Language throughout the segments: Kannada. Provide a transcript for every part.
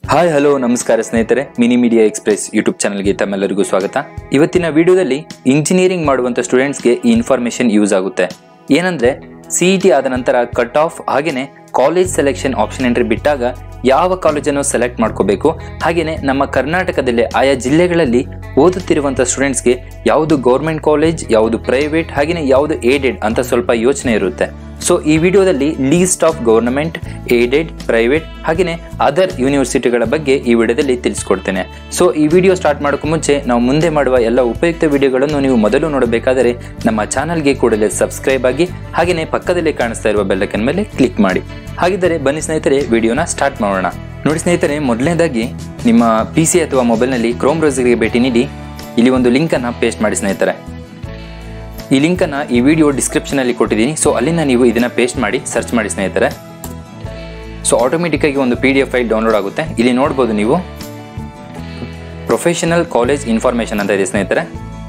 ಹಾಯ್ ಹಲೋ ನಮಸ್ಕಾರ ಸ್ನೇಹಿತರೆ ಮಿನಿ ಮೀಡಿಯಾ ಎಕ್ಸ್ಪ್ರೆಸ್ ಯೂಟ್ಯೂಬ್ ಚಾನಲ್ಗೆ ತಮ್ಮೆಲ್ಲರಿಗೂ ಸ್ವಾಗತ ಇವತ್ತಿನ ವಿಡಿಯೋದಲ್ಲಿ ಇಂಜಿನಿಯರಿಂಗ್ ಮಾಡುವಂಥ ಸ್ಟೂಡೆಂಟ್ಸ್ಗೆ ಈ ಇನ್ಫಾರ್ಮೇಷನ್ ಯೂಸ್ ಆಗುತ್ತೆ ಏನಂದ್ರೆ ಸಿ ಇ ಟಿ ಆದ ನಂತರ ಕಟ್ ಆಫ್ ಹಾಗೆಯೇ ಕಾಲೇಜ್ ಸೆಲೆಕ್ಷನ್ ಆಪ್ಷನ್ ಎಂಟ್ರಿ ಬಿಟ್ಟಾಗ ಯಾವ ಕಾಲೇಜನ್ನು ಸೆಲೆಕ್ಟ್ ಮಾಡ್ಕೋಬೇಕು ಹಾಗೆಯೇ ನಮ್ಮ ಕರ್ನಾಟಕದಲ್ಲಿ ಆಯಾ ಜಿಲ್ಲೆಗಳಲ್ಲಿ ಓದುತ್ತಿರುವಂಥ ಸ್ಟೂಡೆಂಟ್ಸ್ಗೆ ಯಾವುದು ಗೌರ್ಮೆಂಟ್ ಕಾಲೇಜ್ ಯಾವುದು ಪ್ರೈವೇಟ್ ಹಾಗೆಯೇ ಯಾವುದು ಏಡೆಡ್ ಅಂತ ಸ್ವಲ್ಪ ಯೋಚನೆ ಇರುತ್ತೆ ಸೊ ಈ ವಿಡಿಯೋದಲ್ಲಿ list of government aided private ಹಾಗೆಯೇ ಅದರ್ ಯೂನಿವರ್ಸಿಟಿಗಳ ಬಗ್ಗೆ ಈ ವಿಡಿಯೋದಲ್ಲಿ ತಿಳಿಸ್ಕೊಡ್ತೇನೆ ಸೊ ಈ ವಿಡಿಯೋ ಸ್ಟಾರ್ಟ್ ಮಾಡೋಕ್ಕೂ ಮುಂಚೆ ನಾವು ಮುಂದೆ ಮಾಡುವ ಎಲ್ಲ ಉಪಯುಕ್ತ ವಿಡಿಯೋಗಳನ್ನು ನೀವು ಮೊದಲು ನೋಡಬೇಕಾದರೆ ನಮ್ಮ ಚಾನಲ್ಗೆ ಕೂಡಲೇ ಸಬ್ಸ್ಕ್ರೈಬ್ ಆಗಿ ಹಾಗೆಯೇ ಪಕ್ಕದಲ್ಲಿ ಕಾಣಿಸ್ತಾ ಇರುವ ಬೆಲ್ಲಕನ್ ಮೇಲೆ ಕ್ಲಿಕ್ ಮಾಡಿ ಹಾಗಿದ್ದರೆ ಬನ್ನಿ ಸ್ನೇಹಿತರೆ ವಿಡಿಯೋನ ಸ್ಟಾರ್ಟ್ ಮಾಡೋಣ ನೋಡಿ ಸ್ನೇಹಿತರೆ ಮೊದಲನೇದಾಗಿ ನಿಮ್ಮ ಪಿ ಸಿ ಅಥವಾ ಮೊಬೈಲ್ನಲ್ಲಿ ಕ್ರೋಮ್ ಬ್ರೌಸರ್ಗೆ ಭೇಟಿ ನೀಡಿ ಇಲ್ಲಿ ಒಂದು ಲಿಂಕನ್ನು ಪೇಸ್ಟ್ ಮಾಡಿ ಸ್ನೇಹಿತರೆ ಈ ಲಿಂಕನ್ನು ಈ ವಿಡಿಯೋ ಡಿಸ್ಕ್ರಿಪ್ಷನಲ್ಲಿ ಕೊಟ್ಟಿದ್ದೀನಿ ಸೊ ಅಲ್ಲಿಂದ ನೀವು ಇದನ್ನು ಪೇಸ್ಟ್ ಮಾಡಿ ಸರ್ಚ್ ಮಾಡಿ ಸ್ನೇಹಿತರೆ ಸೊ ಆಟೋಮೆಟಿಕ್ಕಾಗಿ ಒಂದು P D F file download ಆಗುತ್ತೆ ಇಲ್ಲಿ ನೋಡ್ಬೋದು ನೀವು ಪ್ರೊಫೆಷನಲ್ ಕಾಲೇಜ್ ಇನ್ಫಾರ್ಮೇಷನ್ ಅಂತ ಇದೆ ಸ್ನೇಹಿತರೆ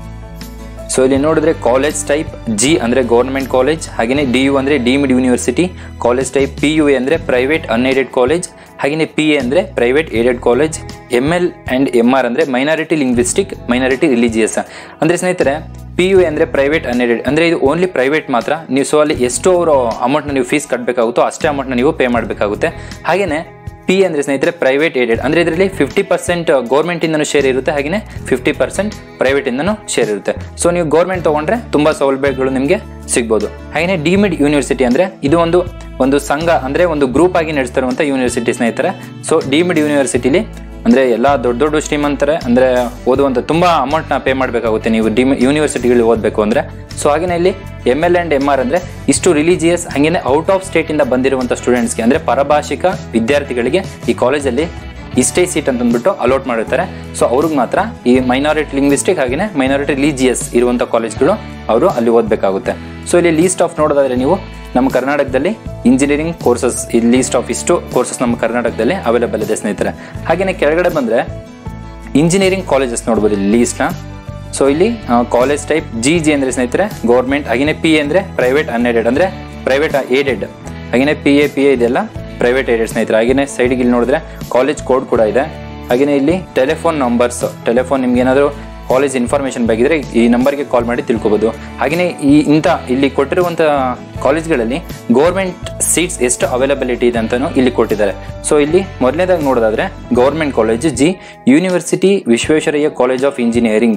ಸೊ ಇಲ್ಲಿ ನೋಡಿದ್ರೆ ಕಾಲೇಜ್ ಟೈಪ್ ಜಿ ಅಂದರೆ ಗೌರ್ಮೆಂಟ್ ಕಾಲೇಜ್ ಹಾಗೆಯೇ ಡಿ ಯು ಅಂದರೆ deemed university college type P U A ಅಂದರೆ ಪ್ರೈವೇಟ್ ಅನ್ಏಡೆಡ್ ಕಾಲೇಜ್ ಹಾಗೆಯೇ ಪಿ ಎ ಅಂದರೆ private aided college M L and M R ಅಂದರೆ ಮೈನಾರಿಟಿ ಲಿಂಗ್ವಿಸ್ಟಿಕ್ ಮೈನಾರಿಟಿ ರಿಲಿಜಿಯಸ್ ಅಂದರೆ ಸ್ನೇಹಿತರೆ ಪಿ ಯು ಎ ಅಂದರೆ ಪ್ರೈವೇಟ್ ಅನ್ಏಡೆಡ್ ಅಂದರೆ ಇದು ಓನ್ಲಿ ಪ್ರೈವೇಟ್ ಮಾತ್ರ ನೀವು ಸೊ ಅಲ್ಲಿ ಎಷ್ಟು ಅವರು ಅಮೌಂಟ್ನ ನೀವು ಫೀಸ್ ಕಟ್ಟಬೇಕಾಗುತ್ತೋ ಅಷ್ಟೇ ಅಮೌಂಟ್ನ ನೀವು ಪೇ ಮಾಡಬೇಕಾಗುತ್ತೆ ಹಾಗೆಯೇ ಪಿ ಅಂದರೆ ಸ್ನೇಹಿತರೆ ಪ್ರೈವೇಟ್ ಏಡೆಡ್ ಅಂದರೆ ಇದರಲ್ಲಿ ಫಿಫ್ಟಿ ಪರ್ಸೆಂಟ್ ಗೌರ್ಮೆಂಟಿಂದನೂ ಶೇರ್ ಇರುತ್ತೆ ಹಾಗೆಯೇ ಫಿಫ್ಟಿ ಪರ್ಸೆಂಟ್ ಪ್ರೈವೇಟಿಂದನೂ ಶೇರ್ ಇರುತ್ತೆ ಸೊ ನೀವು ಗೌರ್ಮೆಂಟ್ ತೊಗೊಂಡ್ರೆ ತುಂಬ ಸೌಲಭ್ಯಗಳು ನಿಮಗೆ ಸಿಗ್ಬೋದು ಹಾಗೆಯೇ ಡಿಮಿಡ್ ಯೂನಿವರ್ಸಿಟಿ ಅಂದರೆ ಇದು ಒಂದು ಒಂದು ಸಂಘ ಅಂದರೆ ಒಂದು ಗ್ರೂಪ್ ಆಗಿ ನಡೆಸ್ತಿರುವಂಥ ಯೂನಿವರ್ಸಿಟಿ ಸ್ನೇಹಿತರೆ ಸೊ ಡಿಮಿಡ್ ಯೂನಿವರ್ಸಿಟಿಲಿ ಅಂದರೆ ಎಲ್ಲ ದೊಡ್ಡ ದೊಡ್ಡ ಶ್ರೀಮಂತರೆ ಅಂದರೆ ಓದುವಂಥ ತುಂಬ ಅಮೌಂಟ್ನ ಪೇ ಮಾಡಬೇಕಾಗುತ್ತೆ ನೀವು ಡಿಮ್ ಯೂನಿವರ್ಸಿಟಿಗಳಿಗೆ ಓದಬೇಕು ಅಂದರೆ ಸೊ ಹಾಗೆಯೇ ಇಲ್ಲಿ M L and M R ಅಂದರೆ ಇಷ್ಟು ರಿಲಿಜಿಯಸ್ ಹಾಗೆಯೇ ಔಟ್ ಆಫ್ ಸ್ಟೇಟಿಂದ ಬಂದಿರುವಂಥ ಸ್ಟೂಡೆಂಟ್ಸ್ಗೆ ಅಂದರೆ ಪರಭಾಷಿಕ ವಿದ್ಯಾರ್ಥಿಗಳಿಗೆ ಈ ಕಾಲೇಜಲ್ಲಿ ಇಷ್ಟೇ ಸೀಟ್ ಅಂತ ಅಂದ್ಬಿಟ್ಟು ಅಲೋಟ್ ಮಾಡಿರ್ತಾರೆ ಸೊ ಅವ್ರಿಗೆ ಮಾತ್ರ ಈ ಮೈನಾರಿಟಿ ಲಿಂಗ್ವಿಸ್ಟಿಕ್ ಹಾಗೆಯೇ ಮೈನಾರಿಟಿ ರಿಲಿಜಿಯಸ್ ಇರುವಂಥ ಕಾಲೇಜ್ಗಳು ಅವರು ಅಲ್ಲಿ ಓದಬೇಕಾಗುತ್ತೆ ಸೊ ಇಲ್ಲಿ ಲೀಸ್ಟ್ ಆಫ್ ನೋಡೋದಾದ್ರೆ ನೀವು ನಮ್ಮ ಕರ್ನಾಟಕದಲ್ಲಿ ಇಂಜಿನಿಯರಿಂಗ್ ಕೋರ್ಸಸ್ ಈ ಲೀಸ್ಟ್ ಆಫ್ ಇಷ್ಟು ಕೋರ್ಸಸ್ ನಮ್ಮ ಕರ್ನಾಟಕದಲ್ಲಿ ಅವೈಲೇಬಲ್ ಇದೆ ಸ್ನೇಹಿತರೆ ಹಾಗೆಯೇ ಕೆಳಗಡೆ ಬಂದರೆ ಇಂಜಿನಿಯರಿಂಗ್ ಕಾಲೇಜಸ್ ನೋಡ್ಬೋದು ಇಲ್ಲಿ ಲೀಸ್ಟ್ನ ಸೊ ಇಲ್ಲಿ ಕಾಲೇಜ್ ಟೈಪ್ ಜಿ ಜಿ ಅಂದರೆ ಸ್ನೇಹಿತರೆ ಗೌರ್ಮೆಂಟ್ ಹಾಗೆಯೇ ಪಿ ಅಂದರೆ ಪ್ರೈವೇಟ್ ಅನ್ಏಡೆಡ್ ಅಂದರೆ ಪ್ರೈವೇಟ್ ಏಡೆಡ್ ಹಾಗೆಯೇ ಪಿ ಎ ಪಿ ಎ ಇದೆಲ್ಲ ಪ್ರೈವೇಟ್ ಏಡೆಡ್ ಸ್ನೇಹಿತರೆ ಹಾಗೆಯೇ ಸೈಡಿಗೆ ಇಲ್ಲಿ ನೋಡಿದ್ರೆ ಕಾಲೇಜ್ ಕೋಡ್ ಕೂಡ ಇದೆ ಹಾಗೆಯೇ ಇಲ್ಲಿ ಟೆಲಿಫೋನ್ ನಂಬರ್ಸ್ ಟೆಲಿಫೋನ್ ನಿಮ್ಗೆ ಏನಾದರೂ ಕಾಲೇಜ್ ಇನ್ಫಾರ್ಮೇಷನ್ ಬೇಕಿದ್ರೆ ಈ ನಂಬರ್ಗೆ ಕಾಲ್ ಮಾಡಿ ತಿಳ್ಕೊಬೋದು ಹಾಗೆಯೇ ಈ ಇಂಥ ಇಲ್ಲಿ ಕೊಟ್ಟಿರುವಂಥ ಕಾಲೇಜ್ಗಳಲ್ಲಿ ಗೌರ್ಮೆಂಟ್ ಸೀಟ್ಸ್ ಎಷ್ಟು ಅವೈಲಬಿಲಿಟಿ ಇದೆ ಅಂತಲೂ ಇಲ್ಲಿ ಕೊಟ್ಟಿದ್ದಾರೆ ಸೊ ಇಲ್ಲಿ ಮೊದಲನೇದಾಗಿ ನೋಡೋದಾದ್ರೆ government college G university Visvesvaraya college of engineering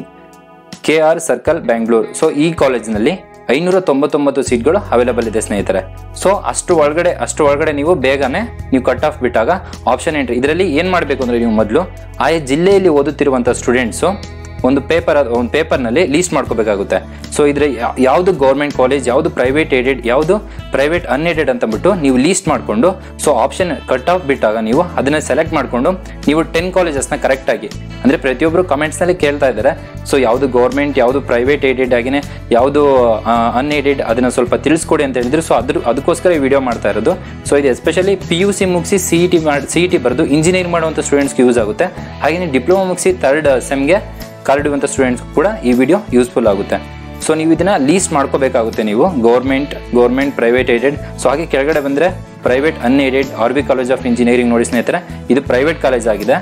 K R circle Bangalore so ಈ ಕಾಲೇಜಿನಲ್ಲಿ ಐನೂರ ತೊಂಬತ್ತೊಂಬತ್ತು ಸೀಟ್ಗಳು ಅವೈಲೇಬಲ್ ಇದೆ ಸ್ನೇಹಿತರೆ ಸೊ ಅಷ್ಟು ಒಳಗಡೆ ಅಷ್ಟು ಒಳಗಡೆ ನೀವು ಬೇಗನೆ ನೀವು ಕಟ್ ಆಫ್ ಬಿಟ್ಟಾಗ ಆಪ್ಷನ್ ಎಂಟ್ರಿ ಇದರಲ್ಲಿ ಏನು ಮಾಡಬೇಕು ಅಂದರೆ ನೀವು ಮೊದಲು ಆಯಾ ಜಿಲ್ಲೆಯಲ್ಲಿ ಓದುತ್ತಿರುವಂಥ ಸ್ಟೂಡೆಂಟ್ಸು ಒಂದು ಪೇಪರ್ ಒಂದು ಪೇಪರ್ನಲ್ಲಿ ಲೀಸ್ಟ್ ಮಾಡ್ಕೋಬೇಕಾಗುತ್ತೆ ಸೊ ಇದ್ರೆ ಯಾ- ಯಾವುದು ಗೌರ್ಮೆಂಟ್ ಕಾಲೇಜ್ ಯಾವುದು ಪ್ರೈವೇಟ್ ಏಡೆಡ್ ಯಾವುದು ಪ್ರೈವೇಟ್ ಅನ್ಏಡೆಡ್ ಅಂತಂದ್ಬಿಟ್ಟು ನೀವು ಲೀಸ್ಟ್ ಮಾಡಿಕೊಂಡು ಸೊ ಆಪ್ಷನ್ ಕಟ್ ಆಫ್ ಬಿಟ್ಟಾಗ ನೀವು ಅದನ್ನ ಸೆಲೆಕ್ಟ್ ಮಾಡಿಕೊಂಡು ನೀವು ಟೆನ್ ಕಾಲೇಜಸ್ನ ಕರೆಕ್ಟಾಗಿ ಅಂದರೆ ಪ್ರತಿಯೊಬ್ಬರು ಕಮೆಂಟ್ಸ್ನಲ್ಲಿ ಕೇಳ್ತಾ ಇದ್ದಾರೆ ಸೊ ಯಾವುದು ಗೌರ್ಮೆಂಟ್ ಯಾವುದು ಪ್ರೈವೇಟ್ ಏಡೆಡ್ ಆಗಿನೇ ಯಾವುದು ಅನ್ಏಡೆಡ್ ಅದನ್ನು ಸ್ವಲ್ಪ ತಿಳಿಸ್ಕೊಡಿ ಅಂತ ಹೇಳಿದ್ರು ಸೊ ಅದ್ರ ಅದಕ್ಕೋಸ್ಕರ ಈ ವಿಡಿಯೋ ಮಾಡ್ತಾ ಇರೋದು ಸೊ ಇದು ಎಸ್ಪೆಷಲಿ ಪಿ ಯು ಸಿ ಮುಗಿಸಿ ಸಿ ಇ ಟಿ ಮಾಡಿ ಸಿ ಇ ಟಿ ಬರೆದು ಇಂಜಿನಿಯರಿಂಗ್ ಮಾಡುವಂಥ ಸ್ಟೂಡೆಂಟ್ಸ್ಗೆ ಯೂಸ್ ಆಗುತ್ತೆ ಹಾಗೆಯೇ ಡಿಪ್ಲೊಮಾ ಮುಗಿಸಿ ಥರ್ಡ್ ಸೆಮ್ಗೆ ಕಾಲಿಡುವಂಥ ಸ್ಟೂಡೆಂಟ್ಸ್ ಕೂಡ ಈ ವಿಡಿಯೋ ಯೂಸ್ಫುಲ್ ಆಗುತ್ತೆ ಸೊ ನೀವು ಇದನ್ನ ಲೀಸ್ಟ್ ಮಾಡ್ಕೋಬೇಕಾಗುತ್ತೆ ನೀವು government government private aided so ಹಾಗೆ ಕೆಳಗಡೆ ಬಂದರೆ private unaided R B college of engineering ನೋಡಿ ಸ್ನೇಹಿತರೆ ಇದು ಪ್ರೈವೇಟ್ ಕಾಲೇಜ್ ಆಗಿದೆ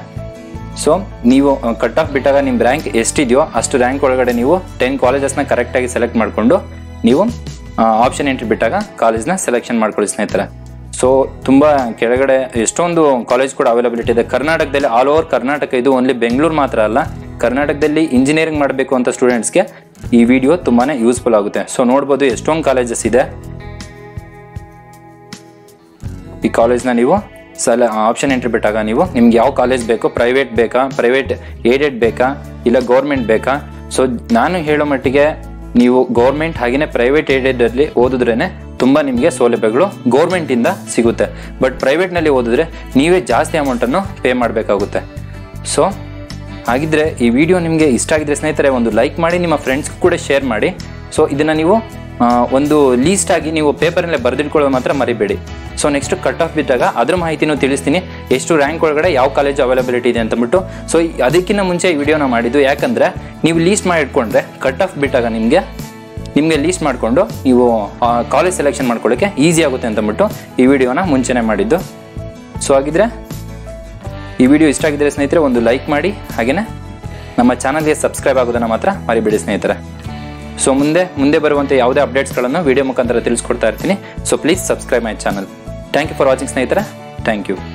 ಸೊ ನೀವು ಕಟ್ ಆಫ್ ಬಿಟ್ಟಾಗ ನಿಮ್ಮ ರ್ಯಾಂಕ್ ಎಷ್ಟಿದೆಯೋ ಅಷ್ಟು ರ್ಯಾಂಕ್ ಒಳಗಡೆ ನೀವು ಟೆನ್ ಕಾಲೇಜಸ್ನ ಕರೆಕ್ಟಾಗಿ ಸೆಲೆಕ್ಟ್ ಮಾಡಿಕೊಂಡು ನೀವು ಆಪ್ಷನ್ ಎಂಟ್ರಿ ಬಿಟ್ಟಾಗ ಕಾಲೇಜ್ನ ಸೆಲೆಕ್ಷನ್ ಮಾಡ್ಕೊಳ್ಳಿ ಸ್ನೇಹಿತರೆ ಸೊ ತುಂಬ ಕೆಳಗಡೆ ಎಷ್ಟೊಂದು ಕಾಲೇಜ್ ಕೂಡ ಅವೈಲಬಿಲಿಟಿ ಇದೆ ಕರ್ನಾಟಕದಲ್ಲಿ ಆಲ್ ಓವರ್ ಕರ್ನಾಟಕ ಇದು ಓನ್ಲಿ ಬೆಂಗಳೂರು ಮಾತ್ರ ಅಲ್ಲ ಕರ್ನಾಟಕದಲ್ಲಿ ಇಂಜಿನಿಯರಿಂಗ್ ಮಾಡಬೇಕು ಅಂತ ಸ್ಟೂಡೆಂಟ್ಸ್ಗೆ ಈ ವಿಡಿಯೋ ತುಂಬಾ ಯೂಸ್ಫುಲ್ ಆಗುತ್ತೆ ಸೊ ನೋಡ್ಬೋದು ಎಷ್ಟೊಂದು ಕಾಲೇಜಸ್ ಇದೆ ಈ ಕಾಲೇಜ್ನ ನೀವು ಸಲ ಆಪ್ಷನ್ ಎಂಟ್ರಿ ಬಿಟ್ಟಾಗ ನೀವು ನಿಮ್ಗೆ ಯಾವ ಕಾಲೇಜ್ ಬೇಕೋ ಪ್ರೈವೇಟ್ ಬೇಕಾ ಪ್ರೈವೇಟ್ ಏಡೆಡ್ ಬೇಕಾ ಇಲ್ಲ ಗೌರ್ಮೆಂಟ್ ಬೇಕಾ ಸೊ ನಾನು ಹೇಳೋ ಮಟ್ಟಿಗೆ ನೀವು ಗೌರ್ಮೆಂಟ್ ಹಾಗೆಯೇ ಪ್ರೈವೇಟ್ ಏಡೆಡಲ್ಲಿ ಓದಿದ್ರೇ ತುಂಬ ನಿಮಗೆ ಸೌಲಭ್ಯಗಳು ಗೌರ್ಮೆಂಟಿಂದ ಸಿಗುತ್ತೆ ಬಟ್ ಪ್ರೈವೇಟ್ನಲ್ಲಿ ಓದಿದ್ರೆ ನೀವೇ ಜಾಸ್ತಿ ಅಮೌಂಟನ್ನು ಪೇ ಮಾಡಬೇಕಾಗುತ್ತೆ ಸೊ ಹಾಗಿದ್ರೆ ಈ ವಿಡಿಯೋ ನಿಮಗೆ ಇಷ್ಟ ಆಗಿದ್ರೆ ಸ್ನೇಹಿತರೆ ಒಂದು ಲೈಕ್ ಮಾಡಿ ನಿಮ್ಮ ಫ್ರೆಂಡ್ಸ್ಗೂ ಕೂಡ ಶೇರ್ ಮಾಡಿ ಸೊ ಇದನ್ನು ನೀವು ಆ, ಒಂದು ಲೀಸ್ಟ್ ಆಗಿ ನೀವು ಪೇಪರ್ನಲ್ಲೇ ಬರೆದಿಟ್ಕೊಳ್ಳೋದು ಮಾತ್ರ ಮರಿಬೇಡಿ ಸೊ ನೆಕ್ಸ್ಟ್ ಕಟ್ ಆಫ್ ಬಿದ್ದಾಗ ಅದ್ರ ಮಾಹಿತಿನೂ ತಿಳಿಸ್ತೀನಿ ಎಷ್ಟು ರ್ಯಾಂಕ್ ಒಳಗಡೆ ಯಾವ ಕಾಲೇಜ್ ಅವೈಲಬಿಲಿಟಿ ಇದೆ ಅಂತಂದ್ಬಿಟ್ಟು ಸೊ ಅದಕ್ಕಿಂತ ಮುಂಚೆ ಈ ವಿಡಿಯೋನ ಮಾಡಿದ್ದು ಯಾಕಂದರೆ ನೀವು ಲೀಸ್ಟ್ ಮಾಡಿ ಇಟ್ಕೊಂಡ್ರೆ ಕಟ್ ಆಫ್ ಬಿಟ್ಟಾಗ ನಿಮಗೆ ನಿಮಗೆ ಲೀಸ್ಟ್ ಮಾಡಿಕೊಂಡು ನೀವು ಕಾಲೇಜ್ ಸೆಲೆಕ್ಷನ್ ಮಾಡ್ಕೊಳ್ಳೋಕ್ಕೆ ಈಸಿ ಆಗುತ್ತೆ ಅಂತಂದ್ಬಿಟ್ಟು ಈ ವಿಡಿಯೋನ ಮುಂಚೆನೇ ಮಾಡಿದ್ದು ಸೊ ಹಾಗಿದ್ರೆ ಈ ವಿಡಿಯೋ ಇಷ್ಟ ಆಗಿದ್ದರೆ ಸ್ನೇಹಿತರೆ ಒಂದು ಲೈಕ್ ಮಾಡಿ ಹಾಗೆಯೇ ನಮ್ಮ ಚಾನಲ್ಗೆ ಸಬ್ಸ್ಕ್ರೈಬ್ ಆಗೋದನ್ನು ಮಾತ್ರ ಮರಿಬೇಡಿ ಸ್ನೇಹಿತರೆ ಸೊ ಮುಂದೆ ಮುಂದೆ ಬರುವಂಥ ಯಾವುದೇ ಅಪ್ಡೇಟ್ಸ್ಗಳನ್ನು ವಿಡಿಯೋ ಮುಖಾಂತರ ತಿಳಿಸ್ಕೊಡ್ತಾ ಇರ್ತೀನಿ so please subscribe my channel thank you for watching ಸ್ನೇಹಿತರೆ ಥ್ಯಾಂಕ್ ಯು